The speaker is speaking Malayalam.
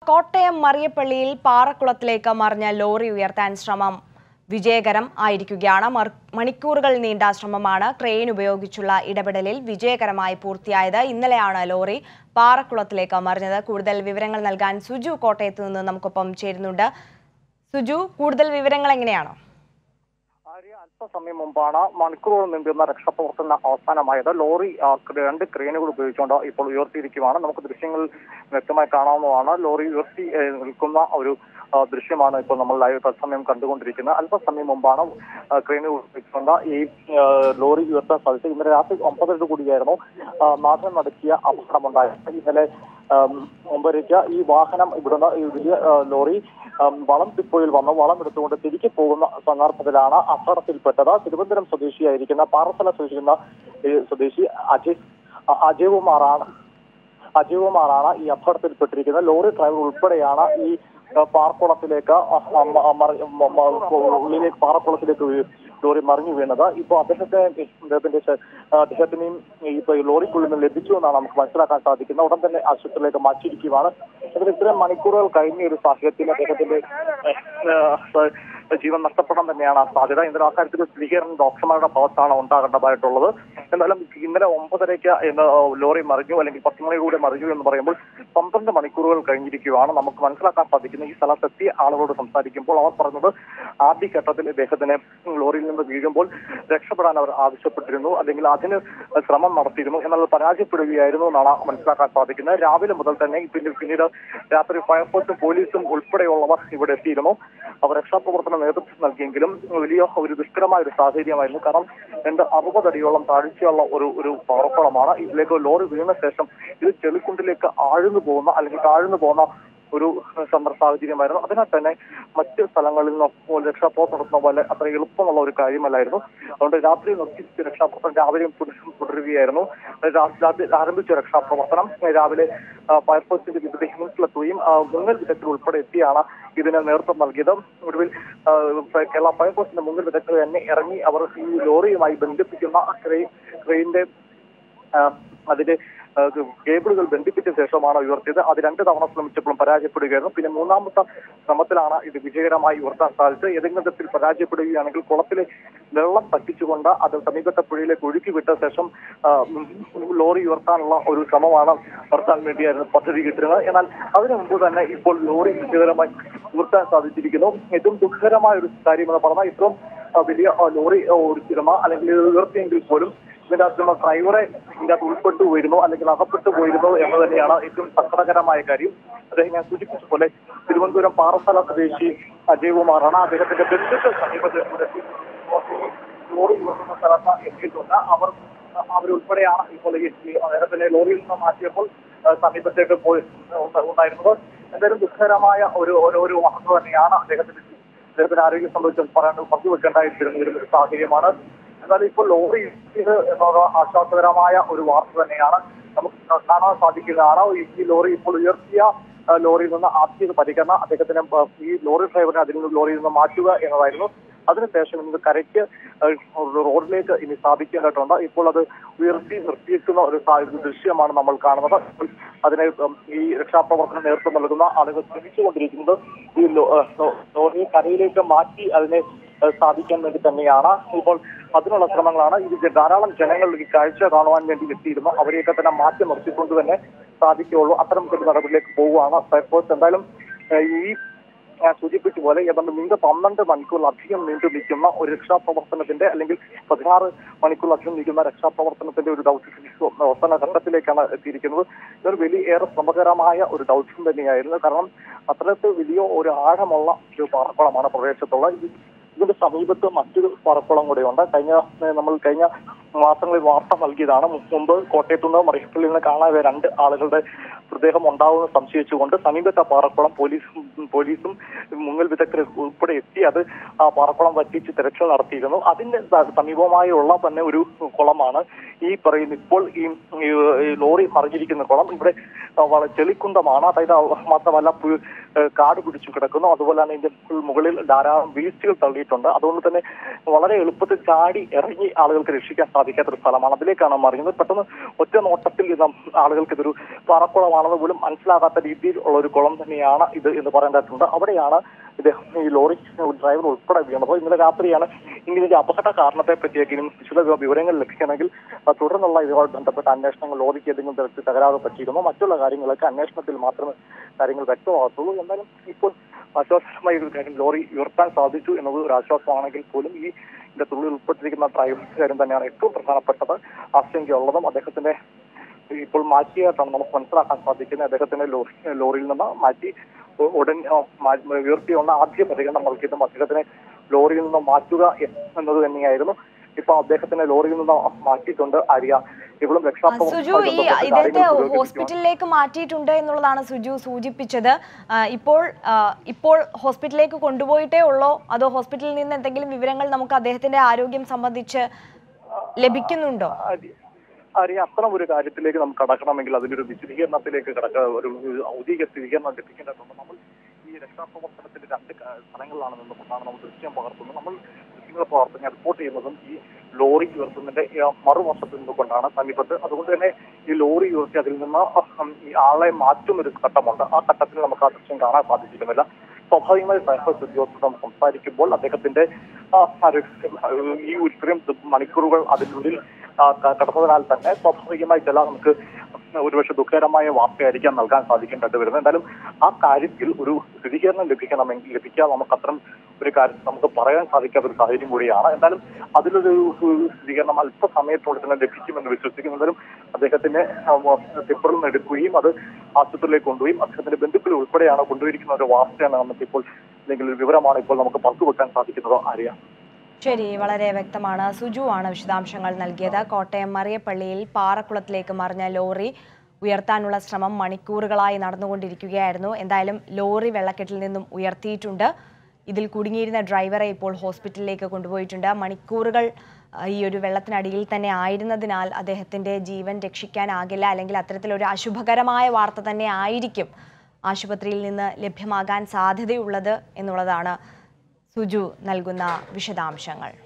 കോട്ടയം മറിയപ്പള്ളിയിൽ പാറക്കുളത്തിലേക്ക് മറിഞ്ഞ ലോറി ഉയർത്താൻ ശ്രമം വിജയകരം ആയിരിക്കുകയാണ് മർ- മണിക്കൂറുകൾ നീണ്ട ശ്രമമാണ് ക്രെയിൻ ഉപയോഗിച്ചുള്ള ഇടപെടലിൽ വിജയകരമായി പൂർത്തിയായത് ഇന്നലെയാണ് ലോറി പാറക്കുളത്തിലേക്ക് മറിഞ്ഞത് കൂടുതൽ വിവരങ്ങൾ നൽകാൻ സുജു കോട്ടയത്ത് നിന്ന് നമുക്കൊപ്പം ചേരുന്നുണ്ട് സുജു കൂടുതൽ വിവരങ്ങൾ എങ്ങനെയാണ് ആര്യ അല്പസമയം മുമ്പാണ് മണിക്കൂറുകൾ നീണ്ടുന്ന രക്ഷാപ്രവർത്തനം അവസാനമായത് ലോറി ആ, രണ്ട് ക്രെയിനുകൾ ഉപയോഗിച്ചുകൊണ്ട് ഇപ്പോൾ ഉയർത്തിയിരിക്കുകയാണ് നമുക്ക് ദൃശ്യങ്ങളിൽ വ്യക്തമായി കാണാവുന്നതാണ് ലോറി ഉയർത്തി ഏ, നിൽക്കുന്ന ഒരു ആ, ദൃശ്യമാണ് ഇപ്പോൾ നമ്മൾ ലൈവ് തത്സമയം കണ്ടുകൊണ്ടിരിക്കുന്നത് അല്പസമയം മുമ്പാണ് ആ, ക്രെയിനുകൾ ഉപയോഗിച്ചുകൊണ്ട് ഈ ആ, ലോറി ഉയർത്താൻ സാധിച്ചത് ഇന്നലെ രാത്രി ഒമ്പതര കൂടിയായിരുന്നു ആ, നാശം നടത്തിയ അപകടമുണ്ടായത് ഇന്നലെ ആം, ഒമ്പതരയ്ക്ക് ഈ വാഹനം ഇവിടുന്ന് ഈ വലിയ ആ, ലോറി ആം, വളം ഡിപ്പോയിൽ വന്ന് വളം എടുത്തുകൊണ്ട് തിരികെ പോകുന്ന സന്ദർഭത്തിലാണ് അപകടത്തിൽപ്പെട്ടത് തിരുവനന്തപുരം സ്വദേശിയായിരിക്കുന്ന പാറസ്ഥല സ്വദേശിക്കുന്ന ഈ സ്വദേശി അജയ് അ- അജയ് കുമാറാണ് അജയ് കുമാറാണ് ഈ അപകടത്തിൽപ്പെട്ടിരിക്കുന്നത് ലോറി ഡ്രൈവർ ഉൾപ്പെടെയാണ് ഈ ആ, പാറക്കുളത്തിലേക്ക് അ- അ- അ- മറി- മ- മ- ഉള്ളിലേക്ക് പാറക്കുളത്തിലേക്ക് വീ- ലോറി മറിഞ്ഞു വീണത് ഇപ്പോൾ അദ്ദേഹത്തെ അദ്ദേഹത്തിന്റെ ശ- ആ, അദ്ദേഹത്തിനെയും ഇപ്പൊ ഈ ലോറിക്കുള്ളിൽ നിന്ന് ലഭിച്ചു എന്നാണ് നമുക്ക് മനസ്സിലാക്കാൻ സാധിക്കുന്നത് ഉടൻ തന്നെ ആശുപത്രിയിലേക്ക് മാറ്റിയിരിക്കുകയാണ് അതിൽ ഇത്രയും മണിക്കൂറുകൾ കഴിഞ്ഞ ഒരു സാഹചര്യത്തിൽ അദ്ദേഹത്തിന്റെ ഏഹ്, ഏഹ്, ജീവൻ നഷ്ടപ്പെടാൻ തന്നെയാണ് സാധ്യത ഇന്നലെ അക്കാര്യത്തിൽ സ്ഥിരീകരണം ഡോക്ടർമാരുടെ ഭാഗത്താണ് ഉണ്ടാകേണ്ടതായിട്ടുള്ളത് എന്നാലും ഇന്നലെ ഒമ്പതരയ്ക്ക് ഇന്ന് ലോറി മറിഞ്ഞു അല്ലെങ്കിൽ പത്ത് മണിക്കൂടെ മറിഞ്ഞു എന്ന് പറയുമ്പോൾ പന്ത്രണ്ട് മണിക്കൂറുകൾ കഴിഞ്ഞിരിക്കുകയാണ് നമുക്ക് മനസ്സിലാക്കാൻ സാധിക്കുന്ന ഈ സ്ഥലത്തെത്തിയ ആളുകളോട് സംസാരിക്കുമ്പോൾ അവർ പറഞ്ഞത് ആദ്യഘട്ടത്തിൽ ഇദ്ദേഹത്തിന് ലോറിയിൽ നിന്ന് വീഴുമ്പോൾ രക്ഷപ്പെടാൻ അവർ ആവശ്യപ്പെട്ടിരുന്നു അല്ലെങ്കിൽ അതിന് ശ്രമം നടത്തിയിരുന്നു എന്നാൽ അത് പരാജയപ്പെടുകയായിരുന്നു എന്നാണ് മനസ്സിലാക്കാൻ സാധിക്കുന്നത് രാവിലെ മുതൽ തന്നെ പിന്നെ പിന്നീട് രാത്രി ഫയർഫോഴ്സും പോലീസും ഉൾപ്പെടെയുള്ളവർ ഇവിടെ എത്തിയിരുന്നു അവർ രക്ഷാപ്രവർത്തന നേതൃത്വം നൽകിയെങ്കിലും വലിയ ഒരു ദുഷ്കരമായ ഒരു സാഹചര്യമായിരുന്നു കാരണം രണ്ട് അറുപതടിയോളം താഴ്ചയുള്ള ഒരു ഒരു പാറക്കുളമാണ് ഇതിലേക്ക് ലോറി വീണ ശേഷം ഇത് ചെളിക്കുണ്ടിലേക്ക് ആഴ്ന്നു പോകുന്ന അല്ലെങ്കിൽ താഴ്ന്നു പോകുന്ന ഒരു സന്ദർഭ സാഹചര്യമായിരുന്നു അതിനാൽ തന്നെ മറ്റ് സ്ഥലങ്ങളിൽ നിന്ന് രക്ഷാപ്രവർത്തനം നടത്തുന്ന പോലെ അത്ര എളുപ്പമുള്ള ഒരു കാര്യമല്ലായിരുന്നു അതുകൊണ്ട് രാത്രി നിർത്തിച്ച് രക്ഷാപ്രവർത്തനം രാവിലെയും തുടരും- തുടരുകയായിരുന്നു രാ- രാത്രി ആരംഭിച്ച രക്ഷാപ്രവർത്തനം രാവിലെ ആ, ഫയർഫോഴ്സിന്റെ വിവിധ യൂണിറ്റിലെത്തുകയും ആ, മുങ്ങൽ വിദഗ്ധർ ഉൾപ്പെടെ എത്തിയാണ് ഇതിന് നേതൃത്വം നൽകിയത് ഒടുവിൽ ആ, കേരള ഫയർഫോഴ്സിന്റെ മുങ്ങൽ വിദഗ്ധർ തന്നെ ഇറങ്ങി അവർ ഈ ലോറിയുമായി ബന്ധിപ്പിക്കുന്ന ക്രെയിൻ ക്രെയിനിന്റെ ആ, അതിന്റെ ആ, കേബിളുകൾ ബന്ധിപ്പിച്ച ശേഷമാണ് ഉയർത്തിയത് അത് രണ്ട് തവണ ശ്രമിച്ചപ്പോഴും പരാജയപ്പെടുകയായിരുന്നു പിന്നെ മൂന്നാമത്തെ ശ്രമത്തിലാണ് ഇത് വിജയകരമായി ഉയർത്താൻ സാധിച്ചത് ഏതെങ്കിലും തരത്തിൽ പരാജയപ്പെടുകയാണെങ്കിൽ കുളത്തിലെ വെള്ളം പറ്റിച്ചുകൊണ്ട് അത് സമീപത്തെ പുഴയിലേക്ക് ഒഴുക്കി വിട്ട ശേഷം ആ, ഉം, ലോറി ഉയർത്താനുള്ള ഒരു ശ്രമമാണ് നടത്താൻ വേണ്ടിയായിരുന്നു പദ്ധതി കിട്ടുന്നത് എന്നാൽ അതിനു മുമ്പ് തന്നെ ഇപ്പോൾ ലോറി വിജയകരമായി ഉയർത്താൻ സാധിച്ചിരിക്കുന്നു ഏറ്റവും ദുഃഖകരമായ ഒരു കാര്യമെന്ന് പറഞ്ഞാൽ ഇത്രയും ആ, വലിയ ആ, ലോറി ആ, ഓടിച്ചിരുന്ന അല്ലെങ്കിൽ ഇത് ഉയർത്തിയെങ്കിൽ പോലും ഇതിന്റെ അകത്തുള്ള ഡ്രൈവറെ ഇതിന്റെ അകത്ത് ഉൾപ്പെട്ടു പോയിരുന്നു അല്ലെങ്കിൽ അകപ്പെട്ടു പോയിരുന്നു എന്ന് തന്നെയാണ് ഏറ്റവും സങ്കടകരമായ കാര്യം അദ്ദേഹം ഞാൻ സൂചിപ്പിച്ച പോലെ തിരുവനന്തപുരം പാറസ്ഥല സ്വദേശി അജയ് കുമാറാണ് അദ്ദേഹത്തിന്റെ ബന്ധുക്കൾ സമീപത്ത് ഇവിടെ ലോറി ഉയർത്തുന്ന സ്ഥലത്ത് എത്തിയിട്ടുണ്ട് അവർ അവരുൾപ്പെടെയാണ് ഇപ്പോൾ ഈ ഈ അദ്ദേഹത്തിന്റെ ലോറിയിൽ നിന്ന് മാറ്റിയപ്പോൾ ആ, സമീപത്തേക്ക് പോയി ഉണ്ട- ഉണ്ടായിരുന്നത് എന്തായാലും ദുഃഖകരമായ ഒരു ഒരു ഒരു വാർത്ത തന്നെയാണ് അദ്ദേഹത്തിന് അദ്ദേഹത്തിന്റെ ആരോഗ്യം സംബന്ധിച്ച് പറയാൻ പങ്കുവെക്കേണ്ടായിരുന്ന ഒരു സാഹചര്യമാണ് എന്നാൽ ഇപ്പോൾ ലോറി ഇത് എന്നത് ആശ്വാസകരമായ ഒരു വാർത്ത തന്നെയാണ് നമുക്ക് കാണാൻ സാധിക്കുന്നതാണ് ഈ- ഈ ലോറി ഇപ്പോൾ ഉയർത്തിയ ആ, ലോറിയിൽ നിന്ന് ആദ്യ പരിഗണന അദ്ദേഹത്തിന് ആ, ഈ ലോറി ഡ്രൈവറിനെ അതിൽ നിന്ന് ലോറിയിൽ നിന്ന് മാറ്റുക എന്നതായിരുന്നു അതിനുശേഷം ഇന്ന് കരയ്ക്ക് ആ, റോഡിലേക്ക് ഇനി സ്ഥാപിക്കേണ്ടതുണ്ട് ഇപ്പോൾ അത് ഉയർത്തി നിർത്തിയിരിക്കുന്ന ഒരു സാ- ഒരു ദൃശ്യമാണ് നമ്മൾ കാണുന്നത് അതിനെ ഉം, ഈ രക്ഷാപ്രവർത്തനം നേതൃത്വം നൽകുന്ന ആളുകൾ ശ്രമിച്ചുകൊണ്ടിരിക്കുന്നത് ഈ ലോ- ആ, ലോ- ലോറിയെ കരയിലേക്ക് മാറ്റി അതിനെ ആ, സ്ഥാപിക്കാൻ വേണ്ടി തന്നെയാണ് ഇപ്പോൾ അതിനുള്ള ശ്രമങ്ങളാണ് ഇത് ജ- ധാരാളം ജനങ്ങൾ ഈ കാഴ്ച കാണുവാൻ വേണ്ടി എത്തിയിരുന്നു അവരെയൊക്കെ തന്നെ മാറ്റി നിർത്തിക്കൊണ്ട് തന്നെ സാധിക്കുകയുള്ളൂ അത്തരം ഒരു നടപടിയിലേക്ക് പോവുകയാണ് ഫയർഫോഴ്സ് എന്തായാലും ആ, ഈ ഞാൻ സൂചിപ്പിച്ച പോലെ ഏതാണ്ട് നീണ്ട പന്ത്രണ്ട് മണിക്കൂറിലധികം നീണ്ടു നിൽക്കുന്ന ഒരു രക്ഷാപ്രവർത്തനത്തിന്റെ അല്ലെങ്കിൽ പതിനാറ് മണിക്കൂറിലധികം നിൽക്കുന്ന രക്ഷാപ്രവർത്തനത്തിന്റെ ഒരു ദൗത്യത്തിന്റെ അവസാന ഘട്ടത്തിലേക്കാണ് എത്തിയിരിക്കുന്നത് ഇതൊരു വലിയ ഏറെ ശ്രമകരമായ ഒരു ദൗത്യം തന്നെയായിരുന്നു കാരണം അത്തരത്തിൽ വലിയ ഒരു ആഴമുള്ള ഒരു പാറക്കുളമാണ് പ്രദേശത്തുള്ള ഇത് ഇതിന്റെ സമീപത്ത് മറ്റൊരു പാറക്കുളം കൂടെയുണ്ട് കഴിഞ്ഞ ഏഹ്, നമ്മൾ കഴിഞ്ഞ മാസങ്ങളിൽ വാർത്ത നൽകിയതാണ് മുമ്പ് കോട്ടയത്തുനിന്ന് മറിയപ്പള്ളിയിൽ നിന്ന് കാണാതെ രണ്ട് ആളുകളുടെ മൃതദേഹം ഉണ്ടാവുമെന്ന് സംശയിച്ചുകൊണ്ട് സമീപത്തെ പാറക്കുളം പോലീസ് പോലീസും മുങ്ങൽ വിദഗ്ധരും ഉൾപ്പെടെ എത്തി അത് ആ പാറക്കുളം വറ്റിച്ച് തിരച്ചിൽ നടത്തിയിരുന്നു അതിന്റെ സ- സമീപമായുള്ള തന്നെ ഒരു കുളമാണ് ഈ പറയുന്ന ഇപ്പോൾ ഈ ഈ ലോറി മറിഞ്ഞിരിക്കുന്ന കുളം ഇവിടെ ആ, വളരെ ചെളിക്കുന്തമാണ് അതായത് ആ മാത്രമല്ല പു- ഏഹ് കാട് പിടിച്ചു കിടക്കുന്നു അതുപോലെ തന്നെ ഇതിന്റെ മുകളിൽ ധാരാളം വേസ്റ്റുകൾ തള്ളിയിട്ടുണ്ട് അതുകൊണ്ട് തന്നെ വളരെ എളുപ്പത്തിൽ ചാടി ഇറങ്ങി ആളുകൾക്ക് രക്ഷിക്കാൻ സാധിക്കാത്ത ഒരു സ്ഥലമാണ് അതിലേക്കാണ് മറിയുന്നത് പെട്ടെന്ന് ഒറ്റ നോട്ടത്തിൽ ഇത് ആളുകൾക്ക് ഇതൊരു പാറക്കുളമാണെന്ന് പോലും മനസ്സിലാകാത്ത രീതിയിൽ ഉള്ള ഒരു കുളം തന്നെയാണ് ഇത് എന്ന് പറയേണ്ടതായിട്ടുണ്ട് അവിടെയാണ് ഇത് ഈ ലോറി ഡ്രൈവർ ഉൾപ്പെടെ വീണത് ഇന്നലെ രാത്രിയാണ് ഇങ്ങനെ ഒരു അപകട കാരണത്തെ പറ്റിയൊക്കെ ഇനിയും വിശദ വിവരങ്ങൾ ലഭിക്കണമെങ്കിൽ ആ, തുടർന്നുള്ള ഇതുമായി ബന്ധപ്പെട്ട അന്വേഷണങ്ങൾ ലോറിക്ക് ഏതെങ്കിലും തരത്തിൽ തകരാറ് പറ്റിയിരുന്നോ മറ്റുള്ള കാര്യങ്ങളൊക്കെ അന്വേഷണത്തിൽ മാത്രമേ കാര്യങ്ങൾ വ്യക്തമാകത്തുള്ളൂ എന്നാലും ഇപ്പോൾ ആശ്വാസമായ ഒരു കാര്യം ലോറി ഉയർത്താൻ സാധിച്ചു എന്നത് ഒരു ആശ്വാസമാണെങ്കിൽ പോലും ഈ ഇതിന്റെ തുള്ളിൽ ഉൾപ്പെട്ടിരിക്കുന്ന ഡ്രൈവർ കാര്യം തന്നെയാണ് ഏറ്റവും പ്രധാനപ്പെട്ടത് ആശങ്കയുള്ളതും അദ്ദേഹത്തിന്റെ ഇപ്പോൾ മാറ്റിയായിട്ടാണ് നമുക്ക് മനസ്സിലാക്കാൻ സാധിക്കുന്നത് അദ്ദേഹത്തിന്റെ ലോറി ലോറിയിൽ നിന്ന് മാറ്റി ഉ- ഉടൻ ആ, മാ- ഉയർത്തിയുള്ള ആദ്യ പരിഗണന നൽകിയതും അദ്ദേഹത്തിനെ ലോറിയിൽ നിന്ന് മാറ്റുക എന്നത് തന്നെയായിരുന്നു ഇപ്പൊ അദ്ദേഹത്തിനെ ലോറിയിൽ നിന്ന് മാറ്റിയിട്ടുണ്ട് ആര്യ ഇവളും സുജു രക്ഷാപ്രവർത്തനവുമായി ഈ ബന്ധപ്പെട്ട് ഇദ്ദേഹത്തെ കാര്യങ്ങൾ പുരോഗമിക്കുകയാണ്. ഹോസ്പിറ്റലിലേക്ക് മാറ്റിയിട്ടുണ്ട് എന്നുള്ളതാണ് സുജു സൂചിപ്പിച്ചത് ആ, ഇപ്പോൾ ആ, ഇപ്പോൾ ഹോസ്പിറ്റലിലേക്ക് കൊണ്ടുപോയിട്ടേ ഉള്ളോ അതോ ഹോസ്പിറ്റലിൽ നിന്ന് എന്തെങ്കിലും വിവരങ്ങൾ നമുക്ക് അദ്ദേഹത്തിന്റെ ആരോഗ്യം സംബന്ധിച്ച് ലഭിക്കുന്നുണ്ടോ ആര്യ- ആര്യ അത്തരം ഒരു കാര്യത്തിലേക്ക് നമുക്ക് കടക്കണമെങ്കിൽ അതിന്റെ ഒരു വിശദീകരണത്തിലേക്ക് കടക്ക ഒരു ഒരു ഔദ്യോഗിക സ്ഥിരീകരണം ലഭിക്കേണ്ടതുണ്ട് നമ്മൾ ഈ രക്ഷാപ്രവർത്തനത്തിന്റെ രണ്ട് ക- സ്ഥലങ്ങളിലാണ് നിന്നുകൊണ്ടാണ് നമ്മൾ ദൃശ്യം പകർത്തുന്നത് നമ്മൾ ദൃശ്യങ്ങൾ പകർത്തുന്ന റിപ്പോർട്ട് ചെയ്യുന്നതും ഈ ലോറി ഉയർത്തുന്നതിന്റെ ഈ മറുവശത്ത് നിന്നുകൊണ്ടാണ് സമീപത്ത് അതുകൊണ്ട് തന്നെ ഈ ലോറി ഉയർത്തി അതിൽ നിന്ന് ഉം, ഈ ആളെ മാറ്റുന്ന ഒരു ഘട്ടമുണ്ട് ആ ഘട്ടത്തിൽ നമുക്ക് ആ ദൃശ്യം കാണാൻ സാധിച്ചിരുന്നില്ല സ്വാഭാവികമായി ഫയർഫോഴ്സ് ഉദ്യോഗസ്ഥർ സംസാരിക്കുമ്പോൾ അദ്ദേഹത്തിന്റെ ആ, ഒരു, ഈ ഒരു ഇത്രയും മണിക്കൂറുകൾ അതിനുള്ളിൽ ആ, ക- കടന്നതിനാൽ തന്നെ സ്വാഭാവികമായി ചില നമുക്ക് ഒരുപക്ഷെ ദുഃഖകരമായ വാർത്തയായിരിക്കാം നൽകാൻ സാധിക്കേണ്ടത് വരുന്നത് എന്തായാലും ആ കാര്യത്തിൽ ഒരു സ്ഥിരീകരണം ലഭിക്കണമെങ്കിൽ ലഭിക്കാൻ നമുക്ക് അത്തരം ഒരു കാര്യം നമുക്ക് പറയാൻ സാധിക്കാത്ത ഒരു സാഹചര്യം കൂടിയാണ് എന്തായാലും അതിലൊരു ഒരു സ്ഥിരീകരണം അല്പസമയത്തോടെ തന്നെ ലഭിക്കുമെന്ന് വിശ്വസിക്കുന്നു എന്തായാലും അദ്ദേഹത്തിനെ ടിപ്പറിൽ നിന്ന് എടുക്കുകയും അത് ആശുപത്രിയിലേക്ക് കൊണ്ടുപോയി അദ്ദേഹത്തിന്റെ ബന്ധുക്കൾ ഉൾപ്പെടെയാണ് കൊണ്ടുപോയിരിക്കുന്ന ഒരു വാർത്തയാണ് നമുക്കിപ്പോൾ അല്ലെങ്കിൽ ഒരു വിവരമാണ് ഇപ്പോൾ നമുക്ക് പങ്കുവെക്കാൻ സാധിക്കുന്നത് ആര്യ ശരി വളരെ വ്യക്തമാണ് സുജു ആണ് വിശദാംശങ്ങൾ നൽകിയത് കോട്ടയം മറിയപ്പള്ളിയിൽ പാറക്കുളത്തിലേക്ക് മറിഞ്ഞ ലോറി ഉയർത്താനുള്ള ശ്രമം മണിക്കൂറുകളായി നടന്നുകൊണ്ടിരിക്കുകയായിരുന്നു എന്തായാലും ലോറി വെള്ളക്കെട്ടിൽ നിന്നും ഉയർത്തിയിട്ടുണ്ട് ഇതിൽ കുടുങ്ങിയിരുന്ന ഡ്രൈവറെ ഇപ്പോൾ ഹോസ്പിറ്റലിലേക്ക് കൊണ്ടുപോയിട്ടുണ്ട് മണിക്കൂറുകൾ ആ, ഈ ഒരു വെള്ളത്തിനടിയിൽ തന്നെ ആയിരുന്നതിനാൽ അദ്ദേഹത്തിന്റെ ജീവൻ രക്ഷിക്കാനാകില്ല അല്ലെങ്കിൽ അത്തരത്തിലൊരു അശുഭകരമായ വാർത്ത തന്നെ ആയിരിക്കും ആശുപത്രിയിൽ നിന്ന് ലഭ്യമാകാൻ സാധ്യതയുള്ളത് എന്നുള്ളതാണ് സുജു നൽകുന്ന വിശദാംശങ്ങൾ